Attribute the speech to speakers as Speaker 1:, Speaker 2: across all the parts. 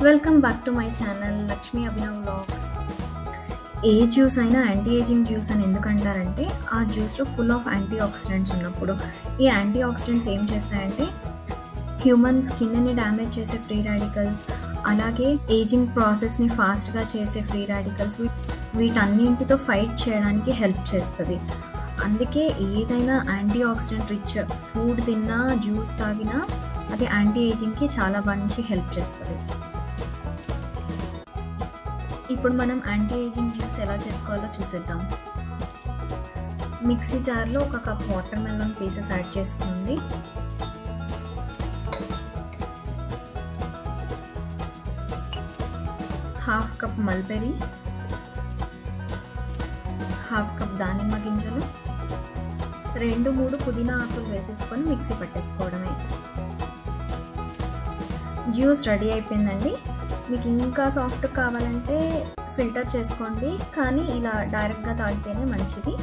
Speaker 1: welcome back to my channel Lakshmi Abhinav vlogs ఏ juice అయినా anti aging juice అని ఎందుకు అంటారంటే ఆ జ్యూస్లో ఫుల్ ఆఫ్ యాంటీ ఆక్సిడెంట్స్ ఉన్నప్పుడు ఈ యాంటీ ఆక్సిడెంట్స్ ఏం చేస్తాయంటే హ్యూమన్ స్కిన్ని డ్యామేజ్ చేసే ఫ్రీ రాడికల్స్ అలాగే ఏజింగ్ ప్రాసెస్ని ఫాస్ట్గా చేసే ఫ్రీ రాడికల్స్ వీటన్నింటితో ఫైట్ చేయడానికి హెల్ప్ చేస్తుంది అందుకే ఏదైనా యాంటీ ఆక్సిడెంట్ రిచ్ ఫుడ్ తిన్నా జ్యూస్ తాగినా అది యాంటీ ఏజింగ్కి చాలా మంచి హెల్ప్ చేస్తుంది ఇప్పుడు మనం యాంటీ ఏజింగ్ జ్యూస్ ఎలా చేసుకోవాలో చూసేద్దాం మిక్సీ జార్లో ఒక cup watermelon pieces add చేసుకోండి half cup mulberry half cup దానిమ్మ గింజలు రెండు మూడు పుదీనా ఆకులు వేసేసుకొని మిక్సీ పట్టేసుకోవడమే జ్యూస్ రెడీ అయిపోయిందండి మీకు ఇంకా సాఫ్ట్ కావాలంటే ఫిల్టర్ చేసుకోండి కానీ ఇలా డైరెక్ట్గా తాగితేనే మంచిది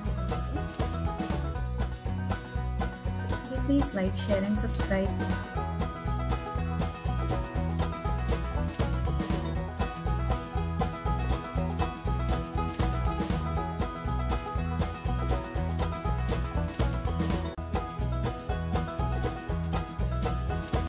Speaker 1: please like share and subscribe